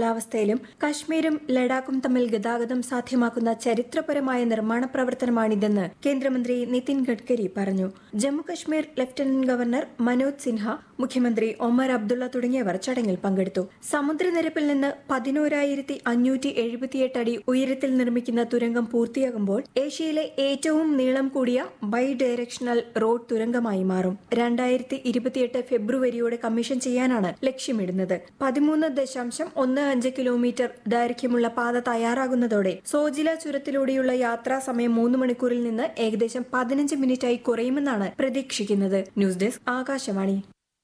കാലാവസ്ഥയിലും കശ്മീരും ലഡാക്കും തമ്മിൽ ഗതാഗതം സാധ്യമാക്കുന്ന ചരിത്രപരമായ നിർമ്മാണ പ്രവർത്തനമാണിതെന്ന് കേന്ദ്രമന്ത്രി നിതിൻ ഗഡ്കരി പറഞ്ഞു ജമ്മുകശ്മീർ ലഫ്റ്റനന്റ് ഗവർണർ മനോജ് സിൻഹ മുഖ്യമന്ത്രി ഒമർ അബ്ദുള്ള തുടങ്ങിയവർ ചടങ്ങിൽ പങ്കെടുത്തു സമുദ്രനിരപ്പിൽ നിന്ന് പതിനോരായിരത്തി അഞ്ഞൂറ്റി എഴുപത്തിയെട്ട് അടി ഉയരത്തിൽ നിർമ്മിക്കുന്ന തുരങ്കം പൂർത്തിയാകുമ്പോൾ ഏഷ്യയിലെ ഏറ്റവും നീളം കൂടിയ ബൈ ഡയറക്ഷണൽ റോഡ് തുരങ്കമായി മാറും രണ്ടായിരത്തി ഇരുപത്തിയെട്ട് ഫെബ്രുവരിയോടെ കമ്മീഷൻ ചെയ്യാനാണ് ലക്ഷ്യമിടുന്നത് പതിമൂന്ന് ദശാംശം ഒന്ന് അഞ്ച് കിലോമീറ്റർ ദൈർഘ്യമുള്ള പാത തയ്യാറാകുന്നതോടെ സോജില ചുരത്തിലൂടെയുള്ള യാത്രാ സമയം മൂന്ന് മണിക്കൂറിൽ നിന്ന് ഏകദേശം പതിനഞ്ച് മിനിറ്റായി കുറയുമെന്നാണ് പ്രതീക്ഷിക്കുന്നത് ന്യൂസ് ഡെസ്ക് ആകാശവാണി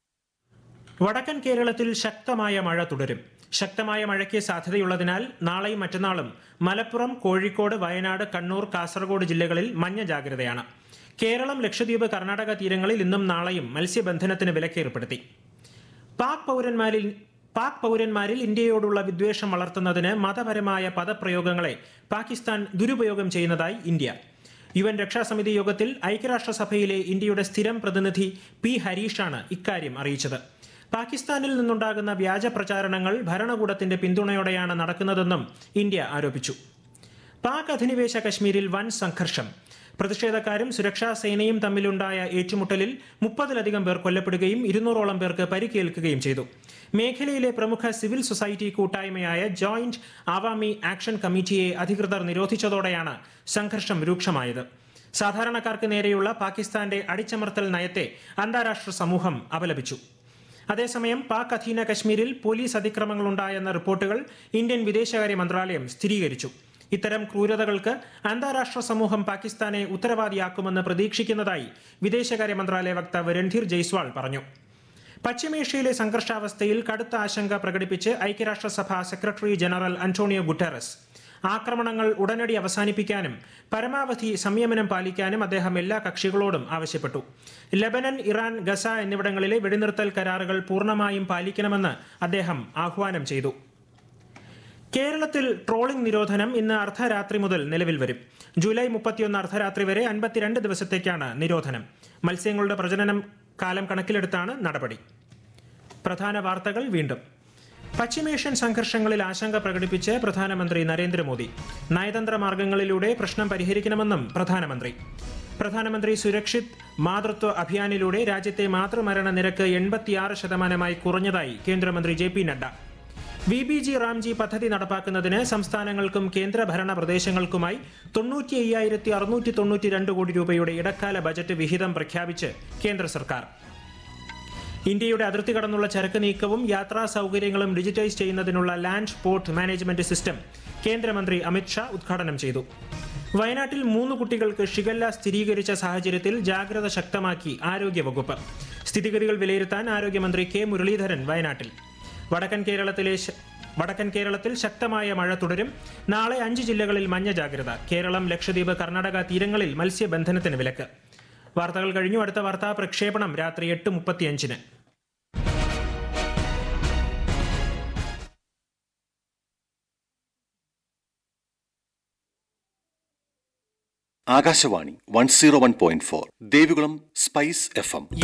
വടക്കൻ കേരളത്തിൽ ശക്തമായ മഴ തുടരും ശക്തമായ മഴയ്ക്ക് സാധ്യതയുള്ളതിനാൽ നാളെയും മറ്റന്നാളും മലപ്പുറം കോഴിക്കോട് വയനാട് കണ്ണൂർ കാസർഗോഡ് ജില്ലകളിൽ മഞ്ഞ ജാഗ്രതയാണ് കേരളം ലക്ഷദ്വീപ് കർണാടക തീരങ്ങളിൽ ഇന്നും നാളെയും മത്സ്യബന്ധനത്തിന് വിലക്കേർപ്പെടുത്തി പാക് പൗരന്മാരിൽ പാക് പൗരന്മാരിൽ ഇന്ത്യയോടുള്ള വിദ്വേഷം വളർത്തുന്നതിന് മതപരമായ പദപ്രയോഗങ്ങളെ പാകിസ്ഥാൻ ദുരുപയോഗം ചെയ്യുന്നതായി ഇന്ത്യ യു എൻ രക്ഷാസമിതി യോഗത്തിൽ ഐക്യരാഷ്ട്രസഭയിലെ ഇന്ത്യയുടെ സ്ഥിരം പ്രതിനിധി പി ഹരീഷാണ് ഇക്കാര്യം അറിയിച്ചത് പാകിസ്ഥാനിൽ നിന്നുണ്ടാകുന്ന വ്യാജ പ്രചാരണങ്ങൾ ഭരണകൂടത്തിന്റെ പിന്തുണയോടെയാണ് നടക്കുന്നതെന്നും ഇന്ത്യ ആരോപിച്ചു പാക് അധിനിവേശ കശ്മീരിൽ വൻ സംഘർഷം പ്രതിഷേധക്കാരും സുരക്ഷാ സേനയും തമ്മിലുണ്ടായ ഏറ്റുമുട്ടലിൽ മുപ്പതിലധികം പേർ കൊല്ലപ്പെടുകയും ഇരുന്നൂറോളം പേർക്ക് പരിക്കേൽക്കുകയും ചെയ്തു മേഖലയിലെ പ്രമുഖ സിവിൽ സൊസൈറ്റി കൂട്ടായ്മയായ ജോയിന്റ് ആവാമി ആക്ഷൻ കമ്മിറ്റിയെ അധികൃതർ നിരോധിച്ചതോടെയാണ് സംഘർഷം രൂക്ഷമായത് സാധാരണക്കാർക്ക് നേരെയുള്ള പാകിസ്ഥാന്റെ അടിച്ചമർത്തൽ നയത്തെ അന്താരാഷ്ട്ര സമൂഹം അപലപിച്ചു അതേസമയം പാക് അധീന കശ്മീരിൽ പോലീസ് അതിക്രമങ്ങളുണ്ടായെന്ന റിപ്പോർട്ടുകൾ ഇന്ത്യൻ വിദേശകാര്യ മന്ത്രാലയം സ്ഥിരീകരിച്ചു ഇത്തരം ക്രൂരതകൾക്ക് അന്താരാഷ്ട്ര സമൂഹം പാകിസ്ഥാനെ ഉത്തരവാദിയാക്കുമെന്ന് പ്രതീക്ഷിക്കുന്നതായി വിദേശകാര്യ മന്ത്രാലയ വക്താവ് രൺധീർ ജയ്സ്വാൾ പറഞ്ഞു പശ്ചിമേഷ്യയിലെ സംഘർഷാവസ്ഥയിൽ കടുത്ത ആശങ്ക പ്രകടിപ്പിച്ച് ഐക്യരാഷ്ട്രസഭ സെക്രട്ടറി ജനറൽ അന്റോണിയോ ഗുട്ടറസ് ആക്രമണങ്ങൾ ഉടനടി അവസാനിപ്പിക്കാനും പരമാവധി സംയമനം പാലിക്കാനും അദ്ദേഹം എല്ലാ കക്ഷികളോടും ആവശ്യപ്പെട്ടു ലബനൻ ഇറാൻ ഗസ എന്നിവിടങ്ങളിലെ വെടിനിർത്തൽ കരാറുകൾ പൂർണ്ണമായും പാലിക്കണമെന്ന് അദ്ദേഹം ആഹ്വാനം ചെയ്തു കേരളത്തിൽ ട്രോളിംഗ് നിരോധനം ഇന്ന് അർദ്ധരാത്രി മുതൽ നിലവിൽ വരും ജൂലൈ മുപ്പത്തിയൊന്ന് അർദ്ധരാത്രി വരെ അൻപത്തിരണ്ട് ദിവസത്തേക്കാണ് നിരോധനം മത്സ്യങ്ങളുടെ പ്രജനനം കാലം കണക്കിലെടുത്താണ് നടപടി പ്രധാന വാർത്തകൾ വീണ്ടും പശ്ചിമേഷ്യൻ സംഘർഷങ്ങളിൽ ആശങ്ക പ്രകടിപ്പിച്ച് പ്രധാനമന്ത്രി നരേന്ദ്രമോദി നയതന്ത്ര മാർഗങ്ങളിലൂടെ പ്രശ്നം പരിഹരിക്കണമെന്നും പ്രധാനമന്ത്രി പ്രധാനമന്ത്രി സുരക്ഷിത് മാതൃത്വ അഭിയാനിലൂടെ രാജ്യത്തെ മാതൃമരണ നിരക്ക് എൺപത്തിയാറ് ശതമാനമായി കുറഞ്ഞതായി കേന്ദ്രമന്ത്രി J P Nadda V B G Ramji പദ്ധതി നടപ്പാക്കുന്നതിന് സംസ്ഥാനങ്ങൾക്കും കേന്ദ്രഭരണ പ്രദേശങ്ങൾക്കുമായി തൊണ്ണൂറ്റി അയ്യായിരത്തി അറുന്നൂറ്റി തൊണ്ണൂറ്റി രണ്ട് കോടി രൂപയുടെ ഇടക്കാല ബജറ്റ് വിഹിതം പ്രഖ്യാപിച്ച് കേന്ദ്ര സർക്കാർ ഇന്ത്യയുടെ അതിർത്തി കടന്നുള്ള ചരക്ക് നീക്കവും യാത്രാ സൗകര്യങ്ങളും ഡിജിറ്റൈസ് ചെയ്യുന്നതിനുള്ള ലാൻഡ് പോർട്ട് മാനേജ്മെന്റ് സിസ്റ്റം കേന്ദ്രമന്ത്രി അമിത്ഷാ ഉദ്ഘാടനം ചെയ്തു വയനാട്ടിൽ മൂന്ന് കുട്ടികൾക്ക് ഷിഗല്ല സ്ഥിരീകരിച്ച സാഹചര്യത്തിൽ ജാഗ്രത ശക്തമാക്കി ആരോഗ്യവകുപ്പ് സ്ഥിതിഗതികൾ വിലയിരുത്താൻ ആരോഗ്യമന്ത്രി കെ മുരളീധരൻ വയനാട്ടിൽ വടക്കൻ കേരളത്തിലെ ശ- വടക്കൻ കേരളത്തിൽ ശക്തമായ മഴ തുടരും നാളെ അഞ്ച് ജില്ലകളിൽ മഞ്ഞ ജാഗ്രത കേരളം ലക്ഷദ്വീപ് കർണാടക തീരങ്ങളിൽ മത്സ്യബന്ധനത്തിന് വിലക്ക് വാർത്തകൾ കഴിഞ്ഞു അടുത്ത വാർത്താ പ്രക്ഷേപണം രാത്രി എട്ട് മുപ്പത്തിയഞ്ചിന് Akashvani one zero one point four Devikulam spice F M